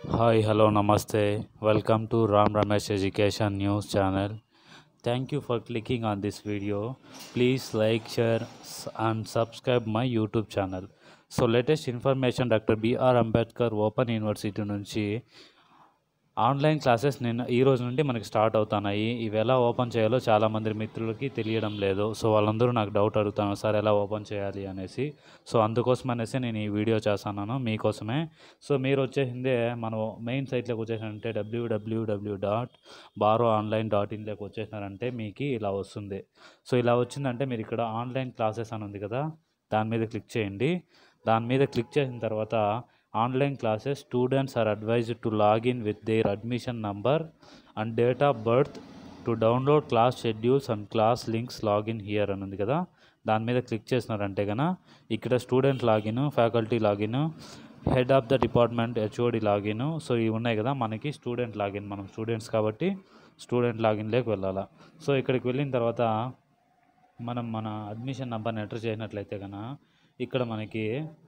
Hi, hello, namaste. Welcome to Ram Ramesh Education News channel. Thank you for clicking on this video. Please like, share, s- and subscribe my YouTube channel. So latest information doctor BR Ambedkar open university నుంచి online classes నిన్న ఈ రోజు నుండి మనకి start అవుతున్నాయి ఇవి ఎలా open చేయాలో చాలామంది మిత్రులకి తెలియడం లేదు సో వాళ్ళందరూ నాకు డౌట్ అడుగుతాను సార్ ఎలా ఓపెన్ చేయాలి అనేసి సో అందుకోసం అనేసి నేను ఈ వీడియో చేస్తున్నాను మీకోసమే సో మీరు వచ్చేసిందే మనం మెయిన్ సైట్లోకి వచ్చేసారంటే డబ్ల్యూడబ్ల్యూడబ్ల్యూ డాట్ బారో ఆన్లైన్ డాట్ ఇన్లోకి వచ్చేసినారంటే మీకు ఇలా వస్తుంది సో ఇలా వచ్చిందంటే మీరు ఇక్కడ ఆన్లైన్ క్లాసెస్ అని ఉంది కదా దాని మీద క్లిక్ చేయండి దాని మీద క్లిక్ చేసిన తర్వాత online classes students are advised to login with their admission number and date of birth to download class schedules and class links login here అని ఉంది కదా దాని మీద క్లిక్ చేసినారంటే కనుక ఇక్కడ student login faculty login head of the department HOD login so ఇవి ఉన్నాయి కదా మనకి స్టూడెంట్ లాగిన్ మనం స్టూడెంట్స్ కాబట్టి స్టూడెంట్ లాగిన్లోకి వెళ్ళాలా సో ఇక్కడికి వెళ్ళిన తర్వాత మనం మన అడ్మిషన్ నెంబర్ని ఎంటర్ చేసినట్లయితే కనుక ఇక్కడ మనకి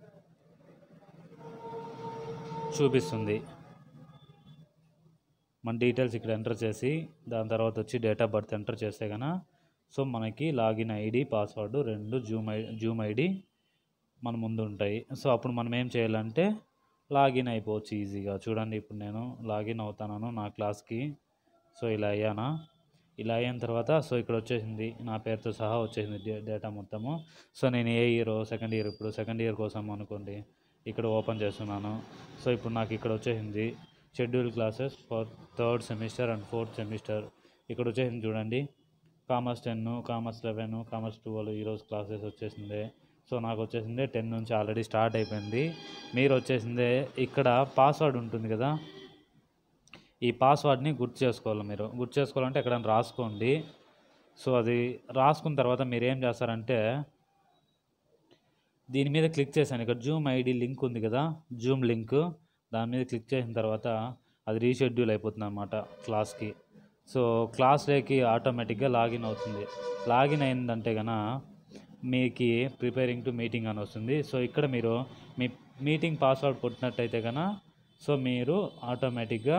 చూపిస్తుంది మన డీటెయిల్స్ ఇక్కడ ఎంటర్ చేసి దాని తర్వాత వచ్చి డేట్ ఆఫ్ బర్త్ ఎంటర్ చేస్తే కనుక సో మనకి లాగిన్ ఐడి పాస్వర్డ్ రెండు జూమ్ ఐ జూమ్ ఐడి మన ముందు ఉంటాయి సో అప్పుడు మనం ఏం చేయాలంటే లాగిన్ అయిపోవచ్చు ఈజీగా చూడండి ఇప్పుడు నేను లాగిన్ అవుతాను నా క్లాస్కి సో ఇలా అయ్యానా ఇలా అయిన తర్వాత సో ఇక్కడ వచ్చేసింది నా పేరుతో సహా వచ్చేసింది డే- డేటా మొత్తము సో నేను ఏ ఇయర్ సెకండ్ ఇయర్ ఇప్పుడు సెకండ్ ఇయర్ కోసం అనుకోండి ఇక్కడ ఓపెన్ చేస్తున్నాను సో ఇప్పుడు నాకు ఇక్కడ వచ్చేసింది schedule classes for third semester and fourth semester ఇక్కడ వచ్చేసింది చూడండి commerce ten commerce eleven commerce twelve ఈరోజు క్లాసెస్ వచ్చేసింది సో నాకు వచ్చేసింది టెన్ నుంచి ఆల్రెడీ స్టార్ట్ అయిపోయింది మీరు వచ్చేసిందే ఇక్కడ పాస్వర్డ్ ఉంటుంది కదా ఈ పాస్వర్డ్ని గుర్తు చేసుకోవాలి మీరు గుర్తు చేసుకోవాలంటే ఎక్కడ రాసుకోండి సో అది రాసుకున్న తర్వాత మీరు ఏం చేస్తారంటే దీని మీద క్లిక్ చేశాను ఇక్కడ జూమ్ ఐడి లింక్ ఉంది కదా జూమ్ లింక్ దాని మీద క్లిక్ చేసిన తర్వాత అది రీషెడ్యూల్ అయిపోతుంది అనమాట క్లాస్కి సో క్లాస్లోకి ఆటోమేటిక్గా లాగిన్ అవుతుంది లాగిన్ అయిందంటే కనుక మీకు ప్రిపేరింగ్ టు మీటింగ్ అని వస్తుంది సో ఇక్కడ మీరు మీ మీటింగ్ పాస్వర్డ్ కొట్టినట్టయితే కనుక సో మీరు ఆటోమేటిక్గా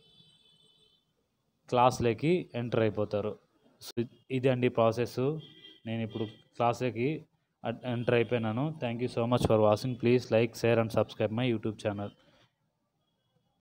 క్లాస్లోకి ఎంటర్ అయిపోతారు సో ఇది అండి ప్రాసెస్ నేను ఇప్పుడు క్లాస్లోకి ఎంటర్ అయిపోయినాను thank you so much for watching please like share and subscribe my YouTube channel